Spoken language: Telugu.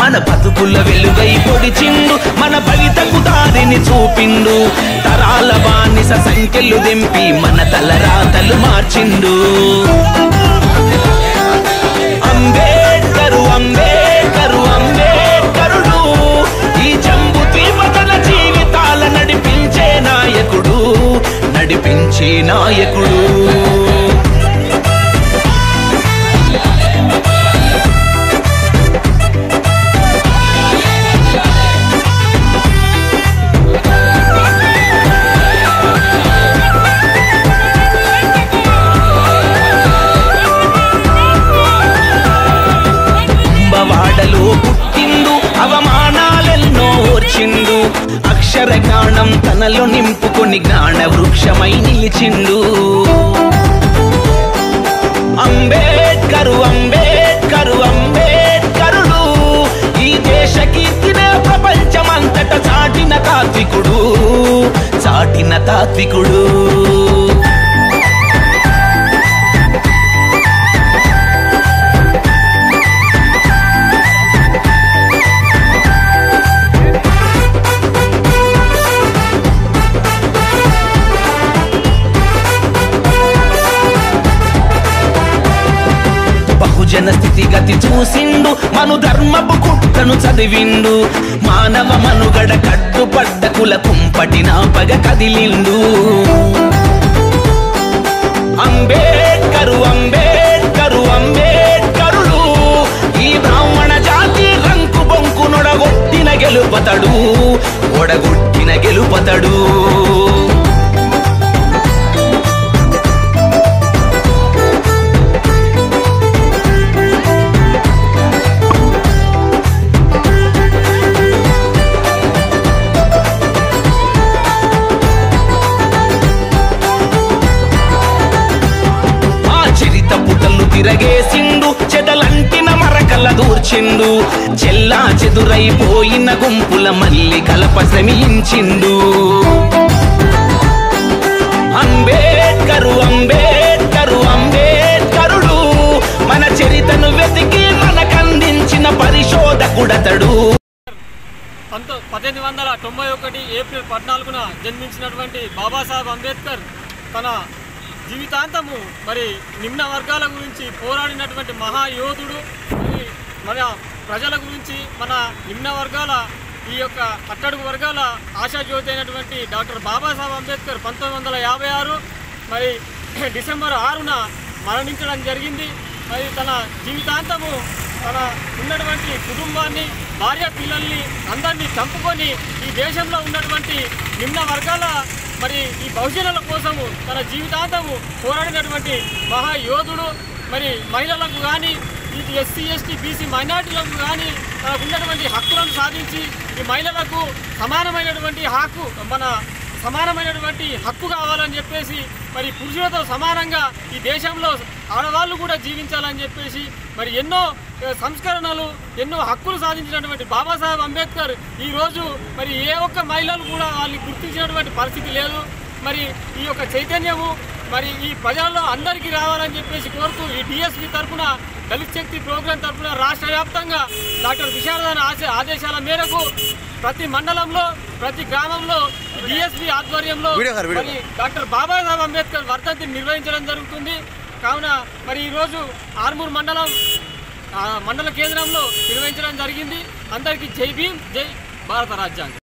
మన బతుకుల వెలుగై పొడిచిండు మన భవితకు దారిని చూపిండు తరాల బానిస సంఖ్యలు దింపి మన తలరాతలు మార్చిండు అంబేడ్కరు అంబేడ్కరు అంబేడ్కరుడు ఈ జంబు తీపతల జీవితాల నడిపించే నాయకుడు నడిపించే నాయకుడు కుంభవాడలో పుట్టిండు అవమానాలెన్నో ఓర్చిండు అక్షర జ్ఞానం తనలో నింపుకొని జ్ఞాన వృక్షమై నిలిచిండు అంబేడ్కరు అంబేడ్కరు అంబేడ్కరుడు ఈ దేశ కీర్తినే ప్రపంచమంతట చాటిన తాత్వికుడు చాటిన తాత్వికుడు బహుజన స్థితిగతి చూసిండు మను ధర్మపు కుట్రను చదివిండు మానవ మనుగడ కట్టుపడ్డ కుల కుంపటి పగ కదిలిండు అంబేడ్కరు అంబేడ్కరు అంబేడ్కరుడు ఈ బ్రాహ్మణ జాతి రంకు బొంకు నొడగొట్టిన గెలుపతడు ఒడగొట్టిన గెలుపతడు ఆ చరిత పుటలు తిరగేసిండు చెదలంటిన మరకల దూర్చిండు చెల్లా చెదురైపోయిన గుంపుల మల్లి కలప శ్రమించిండు అంబేడ్కరు అంబేడ్కరు అంబేడ్కరుడు మన చరితను వెతికి మనకందించిన పరిశోధకుడతడు పంతొ పద్దెనిమిది వందల తొంభై ఒకటి ఏప్రిల్ పద్నాలుగున జన్మించినటువంటి బాబాసాహెబ్ అంబేద్కర్ తన జీవితాంతము మరి నిమ్న వర్గాల గురించి పోరాడినటువంటి మహాయోధుడు మరి మన ప్రజల గురించి మన నిమ్న వర్గాల ఈ యొక్క అట్టడుగు వర్గాల ఆశాజ్యోతి అయినటువంటి డాక్టర్ బాబాసాహెబ్ అంబేద్కర్ పంతొమ్మిది వందల యాభై ఆరు మరి డిసెంబర్ ఆరున మరణించడం జరిగింది మరి తన జీవితాంతము తన ఉన్నటువంటి కుటుంబాన్ని భార్య పిల్లల్ని అందరినీ చంపుకొని ఈ దేశంలో ఉన్నటువంటి నిమ్న వర్గాల మరి ఈ బహుజనుల కోసము తన జీవితాంతము పోరాడినటువంటి మహాయోధుడు మరి మహిళలకు కానీ ఇటు ఎస్సీ ఎస్టీ బీసీ మైనార్టీలకు కానీ తనకు ఉన్నటువంటి హక్కులను సాధించి ఈ మహిళలకు సమానమైనటువంటి హక్కు మన సమానమైనటువంటి హక్కు కావాలని చెప్పేసి మరి పురుషులతో సమానంగా ఈ దేశంలో ఆడవాళ్ళు కూడా జీవించాలని చెప్పేసి మరి ఎన్నో ఆ, సంస్కరణలు ఎన్నో హక్కులు సాధించినటువంటి బాబాసాహెబ్ అంబేద్కర్ ఈరోజు మరి ఏ ఒక్క మహిళలు కూడా వాళ్ళని గుర్తించినటువంటి పరిస్థితి లేదు మరి ఈ యొక్క చైతన్యము మరి ఈ ప్రజల్లో అందరికీ రావాలని చెప్పేసి కోరుతూ ఈ డిఎస్పి తరఫున దళిత్ శక్తి ప్రోగ్రాం తరఫున రాష్ట్ర వ్యాప్తంగా డాక్టర్ విశారదాన ఆశ ఆదేశాల మేరకు ప్రతి మండలంలో ప్రతి గ్రామంలో డిఎస్పి ఆధ్వర్యంలో మరి డాక్టర్ బాబాసాహెబ్ అంబేద్కర్ వర్ధంతిని నిర్వహించడం జరుగుతుంది కావున మరి ఈరోజు ఆర్మూర్ మండలం ఆ, మండల కేంద్రంలో నిర్వహించడం జరిగింది అందరికీ జై భీమ్ జై భారత రాజ్యాంగం